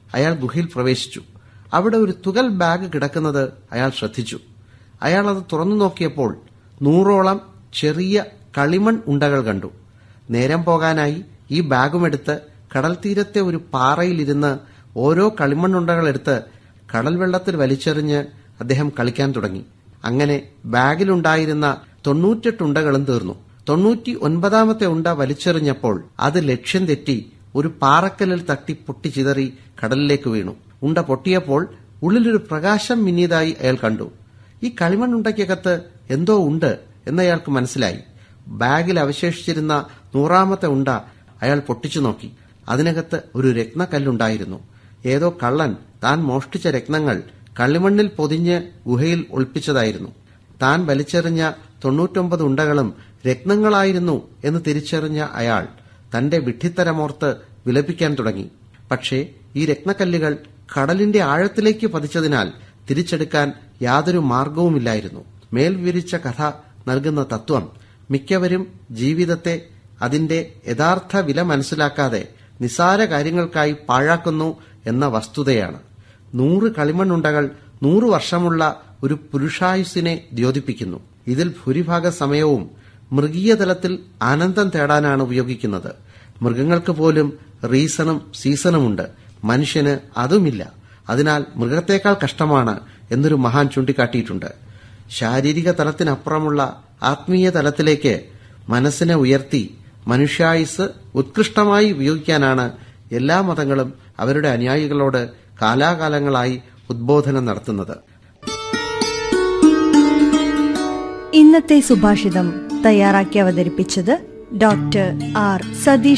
അയാൾ ഗുഹയിൽ പ്രവേശിച്ചു അവിടെ ഒരു തുകൽ ബാഗ് കിടക്കുന്നത് അയാൾ ശ്രദ്ധിച്ചു അയാൾ അത് തുറന്നു നോക്കിയപ്പോൾ നൂറോളം ചെറിയ കളിമൺ ഉണ്ടകൾ കണ്ടു നേരം പോകാനായി ഈ ബാഗുമെടുത്ത് കടൽ തീരത്തെ ഒരു പാറയിലിരുന്ന് ഓരോ കളിമണ്ണുണ്ടകൾ എടുത്ത് കടൽ വെള്ളത്തിൽ വലിച്ചെറിഞ്ഞ് അദ്ദേഹം കളിക്കാൻ തുടങ്ങി അങ്ങനെ ബാഗിലുണ്ടായിരുന്ന തൊണ്ണൂറ്റെട്ട് ഉണ്ടകളും തീർന്നു തൊണ്ണൂറ്റി ഒൻപതാമത്തെ ഉണ്ട വലിച്ചെറിഞ്ഞപ്പോൾ അത് ലക്ഷ്യം തെറ്റി ഒരു പാറക്കല്ലിൽ തട്ടി പൊട്ടിച്ചിതറി കടലിലേക്ക് വീണു ഉണ്ട പൊട്ടിയപ്പോൾ ഉള്ളിലൊരു പ്രകാശം മിന്നിയതായി അയാൾ കണ്ടു ഈ കളിമണ്ണുണ്ടയ്ക്കകത്ത് എന്തോ ഉണ്ട് എന്നയാൾക്ക് മനസ്സിലായി ബാഗിൽ അവശേഷിച്ചിരുന്ന നൂറാമത്തെ ഉണ്ട അയാൾ പൊട്ടിച്ചു നോക്കി അതിനകത്ത് ഒരു രത്നക്കല്ലുണ്ടായിരുന്നു ഏതോ കള്ളൻ താൻ മോഷ്ടിച്ച രത്നങ്ങൾ കളിമണ്ണിൽ പൊതിഞ്ഞ് ഗുഹയിൽ ഒളിപ്പിച്ചതായിരുന്നു താൻ വലിച്ചെറിഞ്ഞ തൊണ്ണൂറ്റൊമ്പത് ഉണ്ടകളും രത്നങ്ങളായിരുന്നു എന്ന് തിരിച്ചറിഞ്ഞ അയാൾ തന്റെ വിഡ്ഢിത്തരമോർത്ത് വിലപിക്കാൻ തുടങ്ങി പക്ഷേ ഈ രത്നക്കല്ലുകൾ കടലിന്റെ ആഴത്തിലേക്ക് പതിച്ചതിനാൽ തിരിച്ചെടുക്കാൻ യാതൊരു മാർഗവുമില്ലായിരുന്നു മേൽ വിരിച്ച കഥ നൽകുന്ന തത്വം മിക്കവരും ജീവിതത്തെ അതിന്റെ യഥാർത്ഥ വില മനസ്സിലാക്കാതെ നിസാര കാര്യങ്ങൾക്കായി പാഴാക്കുന്നു എന്ന വസ്തുതയാണ് നൂറ് കളിമണ്ണുണ്ടകൾ നൂറ് വർഷമുള്ള ഒരു പുരുഷായുസിനെ ദ്യോതിപ്പിക്കുന്നു ഇതിൽ ഭൂരിഭാഗ സമയവും മൃഗീയ തലത്തിൽ ആനന്ദം തേടാനാണ് ഉപയോഗിക്കുന്നത് മൃഗങ്ങൾക്ക് പോലും റീസണും സീസണുമുണ്ട് മനുഷ്യന് അതുമില്ല അതിനാൽ മൃഗത്തേക്കാൾ കഷ്ടമാണ് എന്നൊരു മഹാൻ ചൂണ്ടിക്കാട്ടിയിട്ടുണ്ട് ശാരീരിക തലത്തിനപ്പുറമുള്ള ആത്മീയ തലത്തിലേക്ക് മനസ്സിനെ ഉയർത്തി മനുഷ്യായുസ് ഉത്കൃഷ്ടമായി ഉപയോഗിക്കാനാണ് എല്ലാ മതങ്ങളും അവരുടെ അനുയായികളോട് കാലാകാലങ്ങളായി ഉദ്ബോധനം നടത്തുന്നത് ഇന്നത്തെ സുഭാഷിതം തയ്യാറാക്കി അവതരിപ്പിച്ചത് ഡോക്ടർ ആർ സതീഷ്